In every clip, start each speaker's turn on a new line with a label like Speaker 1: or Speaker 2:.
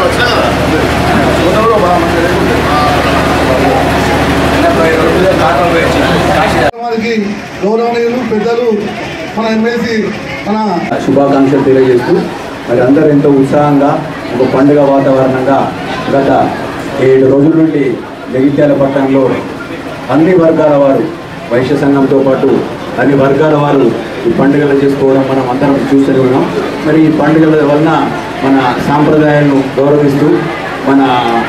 Speaker 1: వచ్చినా కదా
Speaker 2: కూడా బాగా మంచిగా
Speaker 3: వారికి గౌరవనీయులు పెద్దలు మన ఎమ్మెల్సీ మన
Speaker 4: శుభాకాంక్షలు తెలియజేస్తూ మరి అందరూ ఎంతో ఉత్సాహంగా ఒక పండుగ వాతావరణంగా గత ఏడు రోజుల నుండి జగిత్యాల పట్టణంలో అన్ని వర్గాల వారు వైశ్య సంఘంతో పాటు అన్ని వర్గాల వారు ఈ పండుగలు చేసుకోవడం మనం అందరం చూస్తూనే ఉన్నాం మరి ఈ పండుగల వలన మన సాంప్రదాయాలను గౌరవిస్తూ మన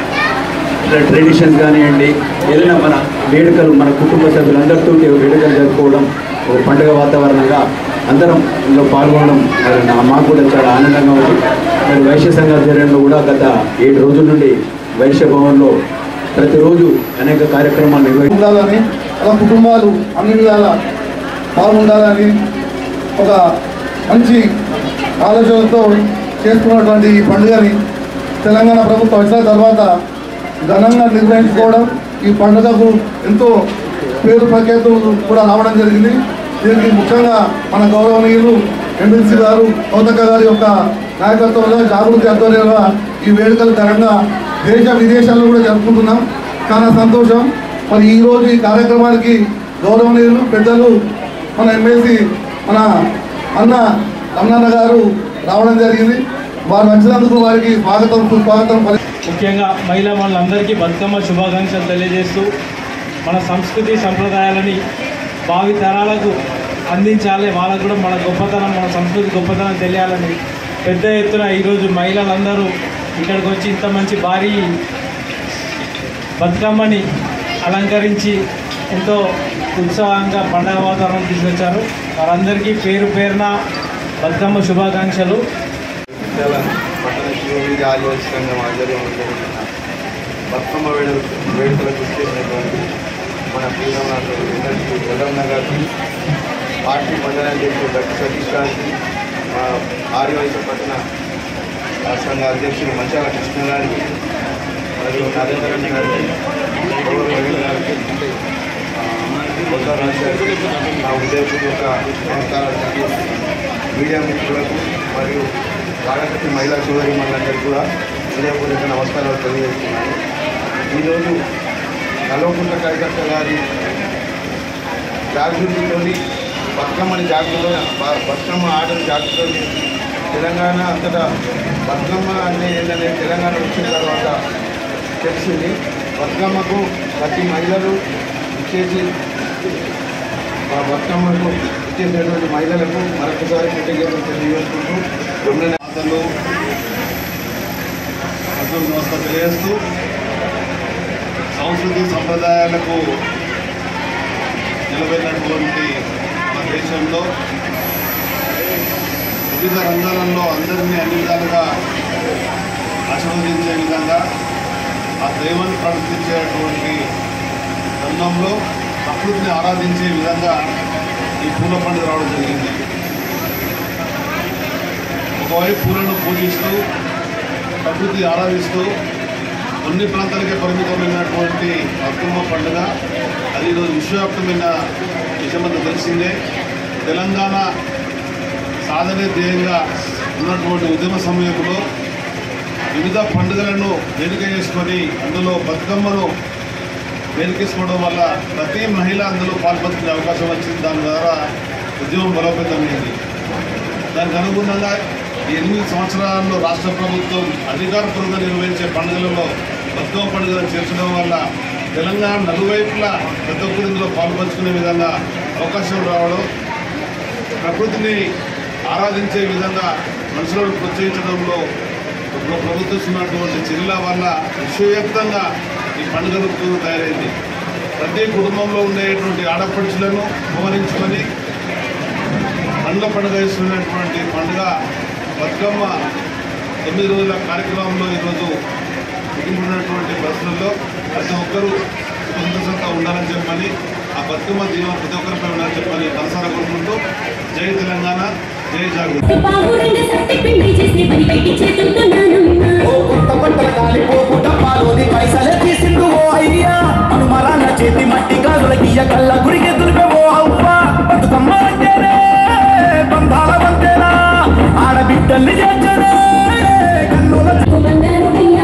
Speaker 4: ట్రెడిషన్స్ కానివ్వండి ఏదైనా మన వేడుకలు మన కుటుంబ సభ్యులందరితో వేడుకలు జరుపుకోవడం ఒక పండుగ వాతావరణంగా అందరం ఇందులో పాల్గొనడం మరి నా- మాకు కూడా చాలా ఆనందంగా ఉంది మరి వైశ్య సంఘ ఆధ్వర్యంలో కూడా గత ఏడు రోజుల నుండి వైశ్య భవన్లో ప్రతిరోజు అనేక కార్యక్రమాలు నిర్వహి
Speaker 3: ఉండాలని అలా కుటుంబాలు అన్ని విధాల బాగుండాలని ఒక మంచి ఆలోచనతో చేసుకున్నటువంటి ఈ పండుగని తెలంగాణ ప్రభుత్వం వచ్చిన తర్వాత ఘనంగా నిర్వహించుకోవడం ఈ పండుగకు ఎంతో పేరు ప్రఖ్యాతులు కూడా రావడం జరిగింది దీనికి ముఖ్యంగా మన గౌరవనీయులు ఎమ్మెల్సీ గారు కౌతక్క గారి యొక్క నాయకత్వంలో జాగృతి ఆధ్వర్యంలో ఈ వేడుకలు ఘనంగా దేశ విదేశాల్లో కూడా జరుపుకుంటున్నాం చాలా సంతోషం మరి ఈ రోజు ఈ కార్యక్రమానికి గౌరవనీయులు పెద్దలు మన ఎమ్మెల్సీ మన అన్న రమణన్న గారు రావడం జరిగింది వారు వచ్చినందుకు వారికి స్వాగతం సుస్వాగతం పలి
Speaker 5: ముఖ్యంగా మహిళా మనులందరికీ బతుకమ్మ శుభాకాంక్షలు తెలియజేస్తూ మన సంస్కృతి సంప్రదాయాలని భావి తరాలకు అందించాలి వాళ్ళకు కూడా మన గొప్పతనం మన సంస్కృతి గొప్పతనం తెలియాలని పెద్ద ఎత్తున ఈరోజు మహిళలందరూ ఇక్కడికి వచ్చి ఇంత మంచి భారీ బతుకమ్మని అలంకరించి ఎంతో ఉత్సాహంగా పండగ వాతావరణం తీసుకొచ్చారు వారందరికీ పేరు పేరున బతుకమ్మ శుభాకాంక్షలు
Speaker 2: విద్యాల పట్టణ శివవీధి ఆదివాసీ సంఘం ఆధ్వర్యంలో జరుగుతున్న బతుకమ్మ వేడు వేడుకలకు చేసినటువంటి మన ప్రియనాథ్ ఎన్ఎస్పీ ఎల్లమ్మ గారికి పార్టీ మండల అధ్యక్షుడు డాక్టర్ సతీష్ గారికి మా ఆదివాసీ పట్టణ సంఘ అధ్యక్షుడు మంచాల కృష్ణ గారికి మరియు నరేంద్ర రెడ్డి గారికి గౌరవ రవీంద్ర గారికి ఆ, కొత్త రాజు గారికి నా ఉదయపూర్వక నమస్కారాలు తెలియజేస్తున్నాను మీడియా మిత్రులకు మరియు రాగకట్టి మహిళా సోదరి మనందరికీ కూడా హృదయపూర్వక నమస్కారాలు తెలియజేస్తున్నాను ఈరోజు కల్వకుంట్ల కవితక్క గారి జాగృతితోని బతుకమ్మని జాగృతి బతుకమ్మ ఆటలు జాగృతి తెలంగాణ అంతటా బతుకమ్మ అనే ఏంటనే తెలంగాణ వచ్చిన తర్వాత తెలిసింది బతుకమ్మకు ప్రతి మహిళలు ఇచ్చేసి ఆ బతుకమ్మకు ఇచ్చేసినటువంటి మహిళలకు మరొకసారి కృతజ్ఞతలు తెలియజేసుకుంటూ రెండు మాతలు నమస్కారం తెలియజేస్తూ సంస్కృతి సంప్రదాయాలకు నిలబడినటువంటి మన దేశంలో వివిధ రంగాలలో అందరినీ అన్ని విధాలుగా ఆశీర్వదించే విధంగా ఆ దైవాన్ని ప్రవర్తించేటువంటి తరుణంలో ప్రకృతిని ఆరాధించే విధంగా ఈ పూల పండుగ రావడం జరిగింది ఒకవైపు పూలను పూజిస్తూ ప్రకృతి ఆరాధిస్తూ కొన్ని ప్రాంతాలకే పరిమితమైనటువంటి బతుకమ్మ పండుగ అది ఈరోజు విశ్వవ్యాప్తమైన విషయమంతా తెలిసిందే తెలంగాణ సాధనే ధ్యేయంగా ఉన్నటువంటి ఉద్యమ సమయంలో వివిధ పండుగలను వేదిక చేసుకొని అందులో బతుకమ్మను వేదికేసుకోవడం వల్ల ప్రతి మహిళ అందులో పాల్పంచుకునే అవకాశం వచ్చింది దాని ద్వారా ఉద్యమం బలోపేతమైంది దానికి అనుగుణంగా ఈ ఎనిమిది సంవత్సరాల్లో రాష్ట్ర ప్రభుత్వం అధికారపూర్వకంగా నిర్వహించే పండుగలలో బతుకమ్మ పండుగలను చేర్చడం వల్ల తెలంగాణ నలువైపులా ప్రతి ఒక్కరు ఇందులో పాల్పంచుకునే విధంగా అవకాశం రావడం ప్రకృతిని ఆరాధించే విధంగా మనుషులను ప్రోత్సహించడంలో ఇప్పుడు ప్రభుత్వం ఇస్తున్నటువంటి చర్యల వల్ల విశ్వవ్యాప్తంగా ఈ పండుగ ఋతువు తయారైంది ప్రతి కుటుంబంలో ఉండేటువంటి ఆడపడుచులను ఉపమరించుకొని పండుగ పండుగ ఇస్తున్నటువంటి పండుగ బతుకమ్మ తొమ్మిది రోజుల కార్యక్రమంలో ఈరోజు ముగింపున్నటువంటి పరిస్థితుల్లో ప్రతి ఒక్కరూ సంతోషంగా ఉండాలని చెప్పని ఆ బతుకమ్మ దీవం ప్రతి ఒక్కరిపై ఉండాలని చెప్పని మనసారా కోరుకుంటూ జై తెలంగాణ జై జాగృతి
Speaker 6: బాబురంగ సత్తి పిండి చేసి పని పెట్టి చేతుంటున్నానమ్మా
Speaker 7: కొత్త బట్టల కాలిపోకు డబ్బాలోని పైసలే తీసిండు ఓ అయ్యా అనుమరాన్న చేతి మట్టి గాజుల గియ్య కళ్ళ గురిగే దుర్గవో అవ్వ బతుకమ్మ అంటేనే బంధాల వంతేనా ఆడబిడ్డల్ని చేర్చనే కన్నుల
Speaker 6: బంగారు వెయ్యి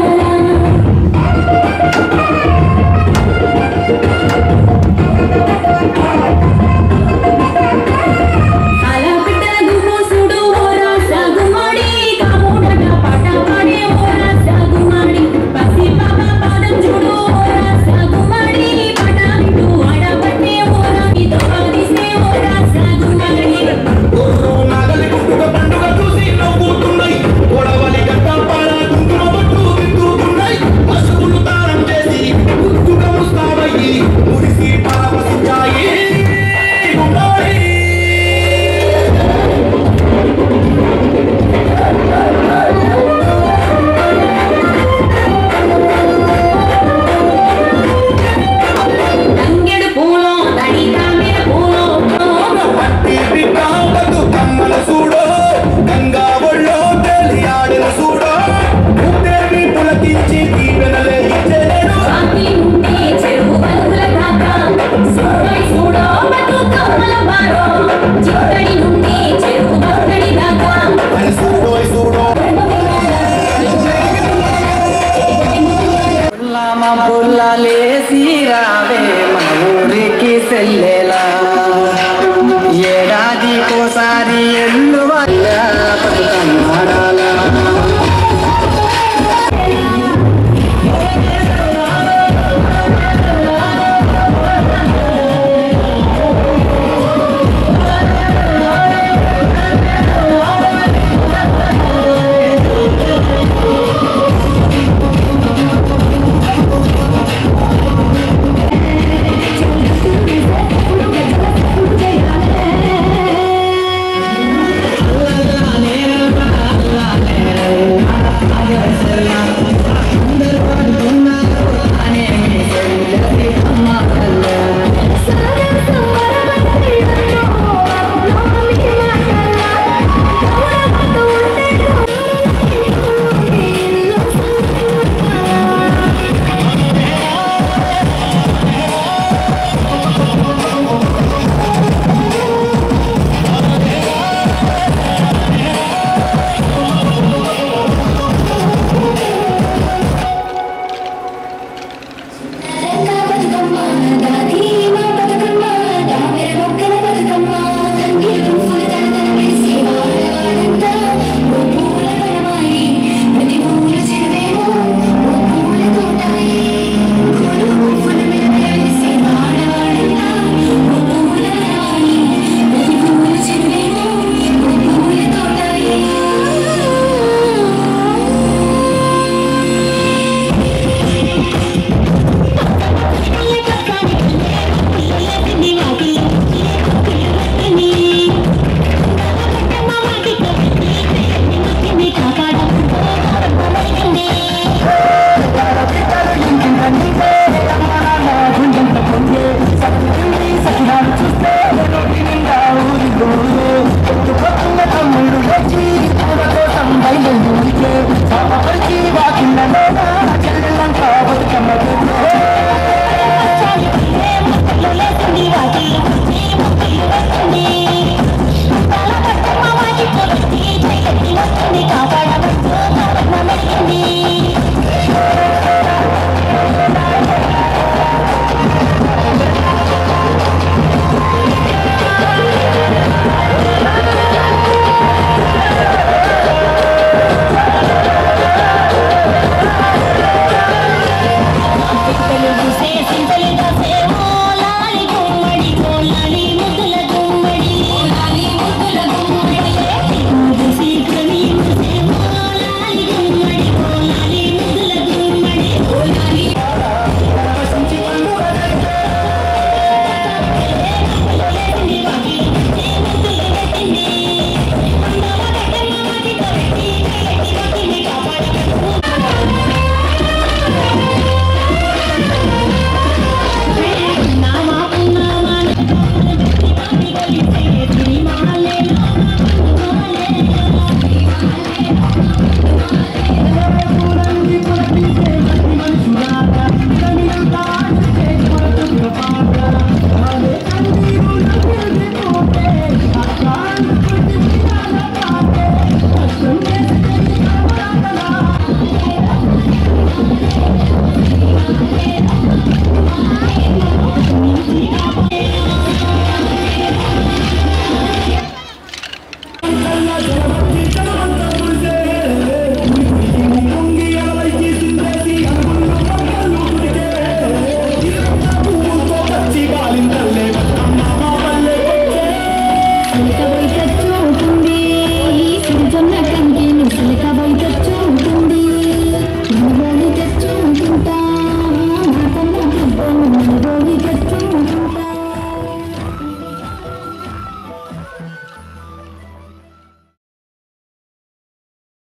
Speaker 1: పుల్లలేసి రావే మన ఊరికి సెల్లెలా ఏడాదికోసారి ఎన్నో